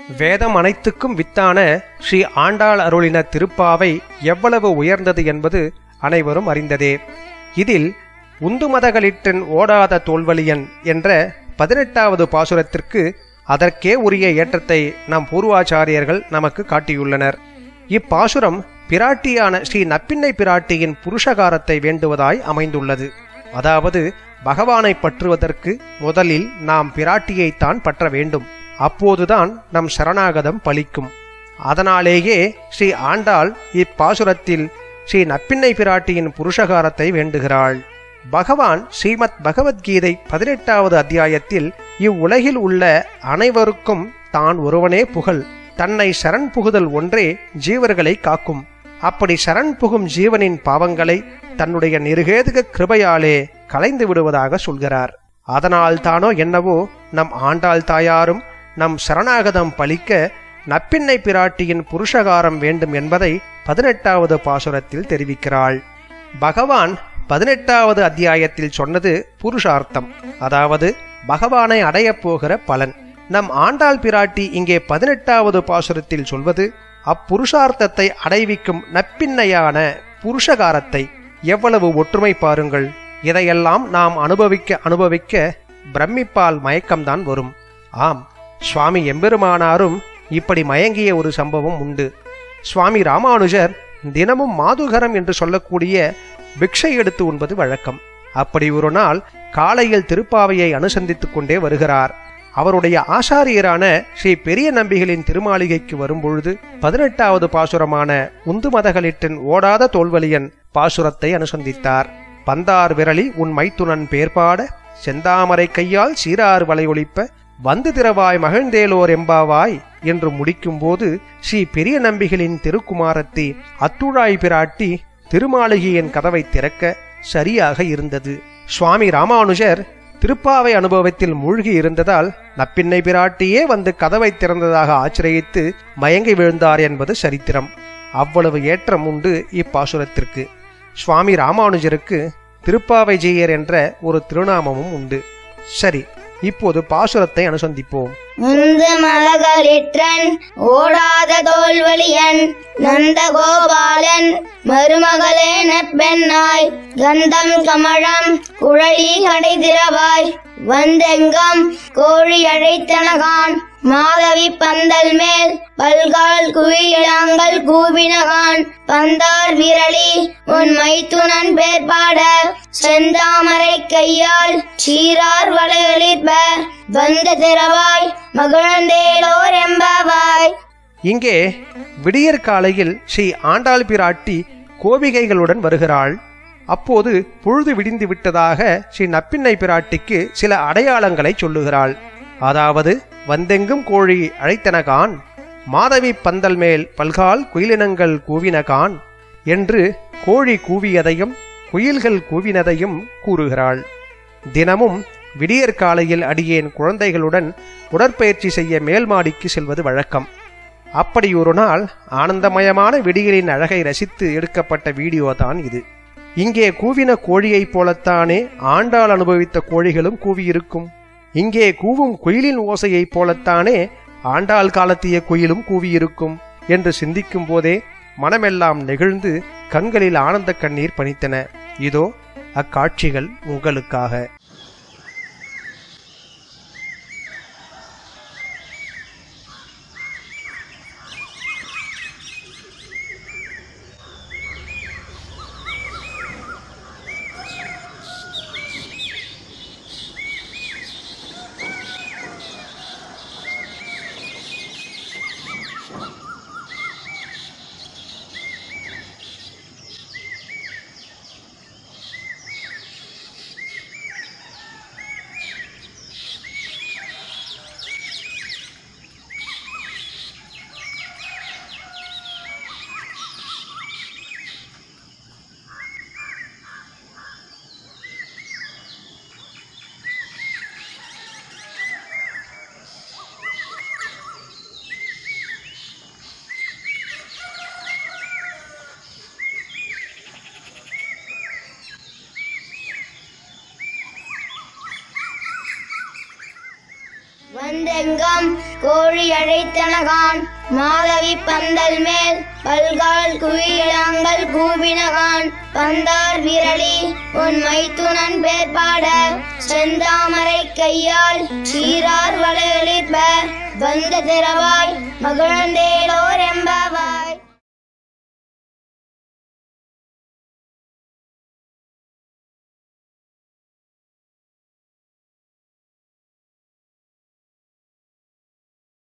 வேதம் அனைத்துக்கும் வித்தான ஸ்ரீ ஆண்டாள் அருளின திருப்பாவை எவ்வளவு உயர்ந்தது என்பது அனைவரும் அறிந்ததே இதில் உந்துமதகளிற்றின் ஓடாத தோல்வலியன் என்ற பதினெட்டாவது பாசுரத்திற்கு அதற்கே உரிய ஏற்றத்தை நம் பூர்வாச்சாரியர்கள் நமக்கு காட்டியுள்ளனர் இப்பாசுரம் பிராட்டியான ஸ்ரீ நப்பிண்ணை பிராட்டியின் புருஷகாரத்தை வேண்டுவதாய் அமைந்துள்ளது அதாவது பகவானை பற்றுவதற்கு முதலில் நாம் பிராட்டியைத்தான் பற்ற வேண்டும் அப்போதுதான் நம் சரணாகதம் பலிக்கும் அதனாலேயே ஸ்ரீ ஆண்டாள் இப்பாசுரத்தில் ஸ்ரீ நப்பிண்ணை பிராட்டியின் புருஷகாரத்தை வேண்டுகிறாள் பகவான் ஸ்ரீமத் பகவத்கீதை பதினெட்டாவது அத்தியாயத்தில் இவ்வுலகில் உள்ள அனைவருக்கும் தான் ஒருவனே புகழ் தன்னை சரண் புகுதல் ஒன்றே ஜீவர்களை காக்கும் அப்படி சரண் புகும் ஜீவனின் பாவங்களை தன்னுடைய நிருகேதுக கிருபையாலே கலைந்து விடுவதாக சொல்கிறார் அதனால் தானோ என்னவோ நம் ஆண்டாள் தாயாரும் நம் சரணாகதம் பலிக்க நப்பிண்ணை பிராட்டியின் புருஷகாரம் வேண்டும் என்பதை பதினெட்டாவது பாசுரத்தில் தெரிவிக்கிறாள் பகவான் பதினெட்டாவது அத்தியாயத்தில் சொன்னது புருஷார்த்தம் அதாவது பகவானை அடையப் போகிற பலன் நம் ஆண்டாள் பிராட்டி இங்கே பதினெட்டாவது பாசுரத்தில் சொல்வது அப்புருஷார்த்தத்தை அடைவிக்கும் நப்பின்னையான புருஷகாரத்தை எவ்வளவு ஒற்றுமை பாருங்கள் இதையெல்லாம் நாம் அனுபவிக்க அனுபவிக்க பிரமிப்பால் மயக்கம்தான் வரும் ஆம் சுவாமி எம்பெருமானாரும் இப்படி மயங்கிய ஒரு சம்பவம் உண்டு சுவாமி ராமானுஜர் தினமும் மாதுகரம் என்று சொல்லக்கூடிய பிக்ஷை எடுத்து உண்பது வழக்கம் அப்படி ஒரு நாள் காலையில் திருப்பாவையை அனுசந்தித்துக் கொண்டே வருகிறார் அவருடைய ஆசாரியரான ஸ்ரீ பெரிய நம்பிகளின் திருமாளிகைக்கு வரும்பொழுது பதினெட்டாவது பாசுரமான உந்து மதகளிற்றின் ஓடாத தோல்வலியன் பாசுரத்தை அனுசந்தித்தார் பந்தார் விரலி உன் மைத்துனன் பேர்பாட செந்தாமரை கையால் சீரார் வலை ஒழிப்ப வந்து திரவாய் மகிழ்ந்தேலோர் எம்பாவாய் என்று முடிக்கும்போது ஸ்ரீ பெரிய நம்பிகளின் திருக்குமாரத்தி அத்துழாய் பிராட்டி திருமாளிகையின் கதவை திறக்க சரியாக இருந்தது சுவாமி ராமானுஜர் திருப்பாவை அனுபவத்தில் மூழ்கி இருந்ததால் நப்பின்னை பிராட்டியே வந்து கதவை திறந்ததாக ஆச்சரியித்து மயங்கி விழுந்தார் என்பது சரித்திரம் அவ்வளவு ஏற்றம் உண்டு இப்பாசுரத்திற்கு சுவாமி ராமானுஜருக்கு திருப்பாவை ஜெயர் என்ற ஒரு திருநாமமும் உண்டு சரி இப்போது பாசுரத்தை அனுசந்திப்போம் முந்து மலகளிற்றன் ஓடாத தோல்வலியன் நந்த கோபாலன் மருமகளேன பெண்ணாய் கந்தம் கமழம் குழலி கடைதிரவாய் வந்தெங்கம் கோழி அழைத்தனகான் மாதவி பந்தல் மேல் பல்கால் குவியிலாங்கள் கூவினகான் பந்தார் விரலி உன் மைத்துனன் பேர்பாட செந்தாமரை கையால் சீரார் வளையொலிப்ப வந்த திரவாய் மகிழ்ந்தேலோர் எம்பாவாய் இங்கே விடியற் காலையில் ஸ்ரீ ஆண்டாள் பிராட்டி கோபிகைகளுடன் வருகிறாள் அப்போது பொழுது விடிந்து விட்டதாக ஸ்ரீ நப்பிண்ணை பிராட்டிக்கு சில அடையாளங்களை சொல்லுகிறாள் அதாவது வந்தெங்கும் கோழி அழைத்தனகான் மாதவி பந்தல் மேல் பல்கால் குயிலினங்கள் கூவினகான் என்று கோழி கூவியதையும் குயில்கள் கூவினதையும் கூறுகிறாள் தினமும் விடியற் காலையில் அடியேன் குழந்தைகளுடன் உடற்பயிற்சி செய்ய மேல் மாடிக்கு செல்வது வழக்கம் அப்படி ஒரு நாள் ஆனந்தமயமான விடியலின் அழகை ரசித்து எடுக்கப்பட்ட வீடியோ தான் இது இங்கே கூவின கோழியைப் போலத்தானே ஆண்டாள் அனுபவித்த கோழிகளும் கூவியிருக்கும் இங்கே கூவும் குயிலின் ஓசையைப் போலத்தானே ஆண்டாள் காலத்திய குயிலும் கூவியிருக்கும் என்று சிந்திக்கும் போதே மனமெல்லாம் நெகிழ்ந்து கண்களில் ஆனந்த கண்ணீர் பனித்தன இதோ அக்காட்சிகள் உங்களுக்காக பறந்தெங்கம் கோழி அழைத்தனகான் மாதவி பந்தல் மேல் பல்கால் குயிலாங்கள் கூவினகான் பந்தார் விரலி உன் மைத்துனன் பேர் பாட செந்தாமரை கையால் சீரார் வளையளிப்ப வந்த திறவாய் மகிழ்ந்தேலோர் எம்பவாய்